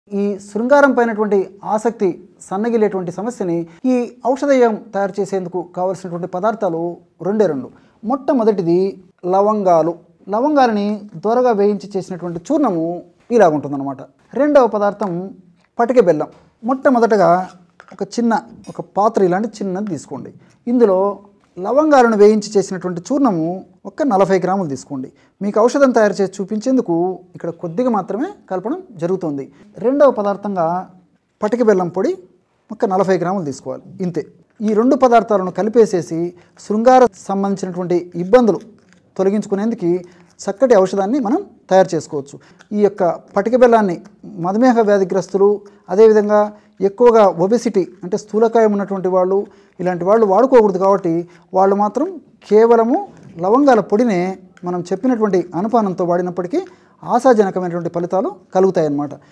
ఈ శృంగారం పైనటువంటి ఆసక్తి సన్నగిలేటువంటి సమస్యని ఈ ఔషధయం తయారు చేసేందుకు కావలసినటువంటి పదార్థాలు రెండే రెండు మొట్టమొదటిది లవంగాలు లవంగాలని దొరగా వేయించి చేసినటువంటి చూర్ణము ఇలాగుంటుందన్నమాట రెండవ పదార్థం పటిక బెల్లం మొట్టమొదటగా ఒక చిన్న ఒక పాత్ర ఇలాంటి చిన్నది తీసుకోండి ఇందులో లవంగాలను వేయించి చేసినటువంటి చూర్ణము ఒక నలభై గ్రాములు తీసుకోండి మీకు ఔషధం తయారు చేసి చూపించేందుకు ఇక్కడ కొద్దిగా మాత్రమే కలపడం జరుగుతుంది రెండవ పదార్థంగా పటిక బెల్లం పొడి ఒక నలభై గ్రాములు తీసుకోవాలి ఇంతే ఈ రెండు పదార్థాలను కలిపేసేసి శృంగార సంబంధించినటువంటి ఇబ్బందులు తొలగించుకునేందుకు చక్కటి ఔషధాన్ని మనం తయారు చేసుకోవచ్చు ఈ యొక్క పటిక బెల్లాన్ని మధుమేహ వ్యాధిగ్రస్తులు అదేవిధంగా ఎక్కువగా ఒబెసిటీ అంటే స్థూలకాయం ఉన్నటువంటి వాళ్ళు ఇలాంటి వాళ్ళు వాడుకోకూడదు కాబట్టి వాళ్ళు మాత్రం కేవలము లవంగాల పొడినే మనం చెప్పినటువంటి అనుపానంతో వాడినప్పటికీ ఆశాజనకమైనటువంటి ఫలితాలు కలుగుతాయన్నమాట